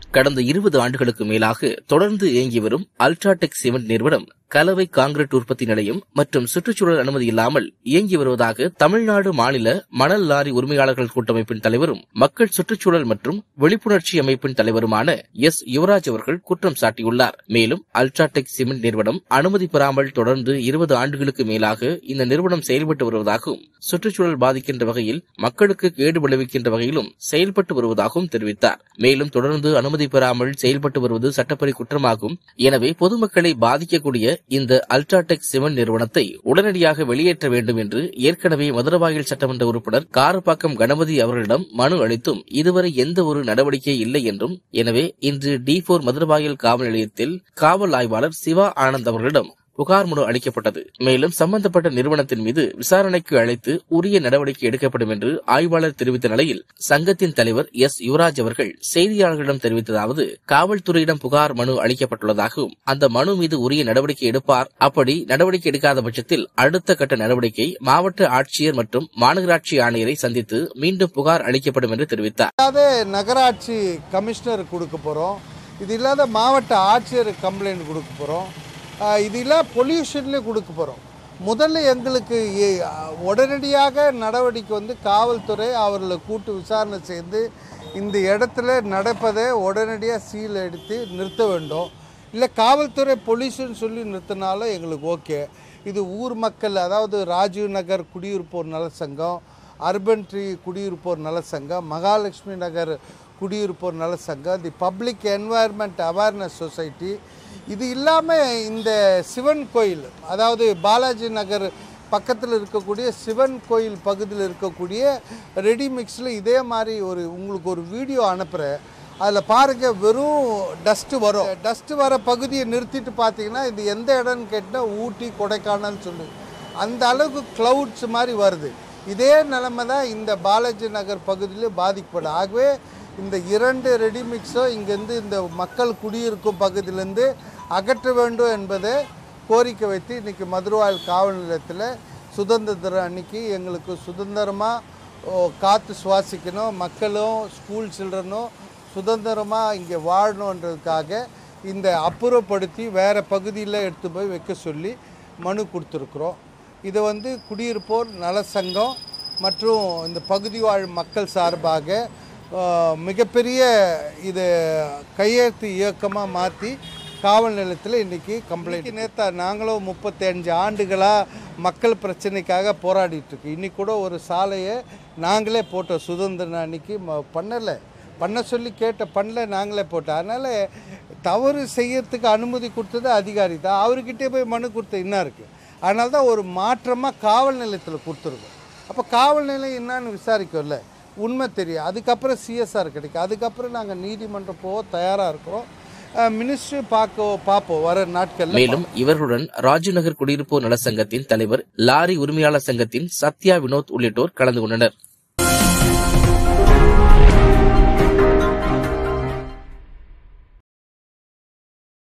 கடந்த இருபது ஆண்டுகளுக்கு மேலாக தொடர்ந்து இயங்கி வரும் அல்ட்ராடெக் சிமெண்ட் நிறுவனம் கலவை காங்கிரீட் உற்பத்தி நிலையம் மற்றும் சுற்றுச்சூழல் அனுமதி இல்லாமல் இயங்கி வருவதாக தமிழ்நாடு மாநில மணல் லாரி உரிமையாளர்கள் கூட்டமைப்பின் தலைவரும் மக்கள் சுற்றுச்சூழல் மற்றும் விழிப்புணர்ச்சி அமைப்பின் தலைவருமான எஸ் யுவராஜ் அவர்கள் குற்றம் சாட்டியுள்ளார் மேலும் அல்ட்ராடெக் சிமெண்ட் நிறுவனம் அனுமதி பெறாமல் தொடர்ந்து இருபது ஆண்டுகளுக்கு மேலாக இந்த நிறுவனம் செயல்பட்டு வருவதாகவும் சுற்றுச்சூழல் பாதிக்கின்ற வகையில் மக்களுக்கு கேடு விளைவிக்கின்ற வகையிலும் செயல்பட்டு வருவதாகவும் தெரிவித்தார் மேலும் தொடர்ந்து அனுமதி பெறாமல் செயல்பட்டு வருவது சட்டப்படி குற்றமாகும் எனவே பொதுமக்களை பாதிக்கக்கூடிய இந்த அல்ட்ராடெக் சிமெண்ட் நிறுவனத்தை உடனடியாக வெளியேற்ற வேண்டும் என்று ஏற்கனவே மதுரவாயில் சட்டமன்ற உறுப்பினர் காரப்பாக்கம் கணபதி அவர்களிடம் மனு அளித்தும் இதுவரை எந்த ஒரு நடவடிக்கை இல்லை என்றும் எனவே இன்று டி போர் மதுரவாயில் காவல் நிலையத்தில் காவல் ஆய்வாளர் சிவா ஆனந்த் அவர்களிடம் புகார் மனு அளிக்கப்பட்டது மேலும் சம்பந்தப்பட்ட நிறுவனத்தின் மீது விசாரணைக்கு அழைத்து உரிய நடவடிக்கை எடுக்கப்படும் என்று ஆய்வாளர் தெரிவித்த நிலையில் சங்கத்தின் தலைவர் எஸ் யுவராஜ் அவர்கள் செய்தியாளர்களிடம் தெரிவித்ததாவது காவல்துறையிடம் புகார் மனு அளிக்கப்பட்டுள்ளதாகவும் அந்த மனு மீது உரிய நடவடிக்கை எடுப்பார் அப்படி நடவடிக்கை எடுக்காத பட்சத்தில் அடுத்த கட்ட நடவடிக்கை மாவட்ட ஆட்சியர் மற்றும் மாநகராட்சி ஆணையரை சந்தித்து மீண்டும் புகார் அளிக்கப்படும் என்று தெரிவித்தார் இல்லாத நகராட்சி கமிஷனர் கொடுக்க போகிறோம் இது இல்லாத மாவட்ட ஆட்சியர் கம்ப்ளைண்ட் கொடுக்க போகிறோம் இது இல்லாத பொல்யூஷன்லேயும் கொடுக்க போகிறோம் முதல்ல எங்களுக்கு எ- உடனடியாக நடவடிக்கை வந்து காவல்துறை அவர்களை கூட்டு விசாரணை செய்து இந்த இடத்துல நடப்பதை உடனடியாக சீல் எடுத்து நிறுத்த வேண்டும் இல்லை காவல்துறை பொல்யூஷன் சொல்லி நிறுத்தினாலும் எங்களுக்கு ஓகே இது ஊர் மக்கள் அதாவது ராஜீவ் நகர் குடியிருப்போர் நல சங்கம் அர்பன் ட்ரீ குடியிருப்போர் நல சங்கம் மகாலட்சுமி நகர் குடியிருப்போர் நல சங்கம் the public environment awareness society இது இல்லாமல் இந்த சிவன் கோயில் அதாவது பாலாஜி நகர் பக்கத்தில் இருக்கக்கூடிய சிவன் கோயில் பகுதியில் இருக்கக்கூடிய ரெடி மிக்ஸில் இதே மாதிரி ஒரு உங்களுக்கு ஒரு வீடியோ அனுப்புகிறேன் அதில் பாருங்கள் வெறும் டஸ்ட்டு வரும் டஸ்ட்டு வர பகுதியை நிறுத்திட்டு பார்த்தீங்கன்னா இது எந்த இடம்னு கேட்டால் ஊட்டி கொடைக்கானல் சொல்லு அந்த அளவுக்கு க்ளவுட்ஸ் மாதிரி வருது இதே நிலைமை தான் இந்த பாலாஜி நகர் பகுதியிலும் பாதிக்கப்படும் ஆகவே இந்த இரண்டு ரெடிமிக்ஸோ இங்கேருந்து இந்த மக்கள் குடியிருக்கும் பகுதியிலேருந்து அகற்ற வேண்டும் என்பதை கோரிக்கை வைத்து இன்றைக்கி மதுரவாயல் காவல் நிலையத்தில் சுதந்திர தினம் அன்னைக்கு எங்களுக்கு சுதந்திரமாக காற்று சுவாசிக்கணும் மக்களும் ஸ்கூல் சில்ட்ரனும் சுதந்திரமாக இங்கே வாழணுன்றதுக்காக இந்த அப்புறப்படுத்தி வேறு பகுதியில் எடுத்து போய் வைக்க சொல்லி மனு கொடுத்துருக்குறோம் இதை வந்து குடியிருப்போர் நல சங்கம் மற்றும் இந்த பகுதி வாழ் மக்கள் சார்பாக ஆஹ், மிகப்பெரிய இது கையெழுத்து இயக்கமாக மாற்றி காவல் நிலையத்தில் இன்றைக்கி கம்ப்ளைண்ட் நேத்தா நாங்களும் முப்பத்தஞ்சு ஆண்டுகளாக மக்கள் பிரச்சனைக்காக போராடிட்டு இருக்கு இன்னைக்கு கூட ஒரு சாலையை நாங்களே போட்டோம் சுதந்திர அன்னைக்கு ம- பண்ணலை பண்ண சொல்லி கேட்ட பண்ணல நாங்களே போட்டோம் அதனால் தவறு செய்யறதுக்கு அனுமதி கொடுத்தது அதிகாரி தான் அவர்கிட்டே போய் மனு கொடுத்த என்ன இருக்குது அதனால தான் ஒரு மாற்றமாக காவல் நிலையத்தில் கொடுத்துருக்கோம் அப்போ காவல் நிலையம் என்னன்னு விசாரிக்கும்ல உண்மை தெரியும் அதுக்கப்புறம் சிஎஸ்ஆர் கிடைக்கும் அதுக்கப்புறம் நாங்கள் நீதிமன்றம் போக தயாராக இருக்கிறோம் மினிஸ்ட்ரி பார்க்க பார்ப்போம் வர நாட்களில் மேலும் இவர்களுடன் ராஜீவ்நகர் குடியிருப்போர் நல சங்கத்தின் தலைவர் லாரி உரிமையாளர் சங்கத்தின் சத்யா வினோத் உள்ளிட்டோர் கலந்து கொண்டனர்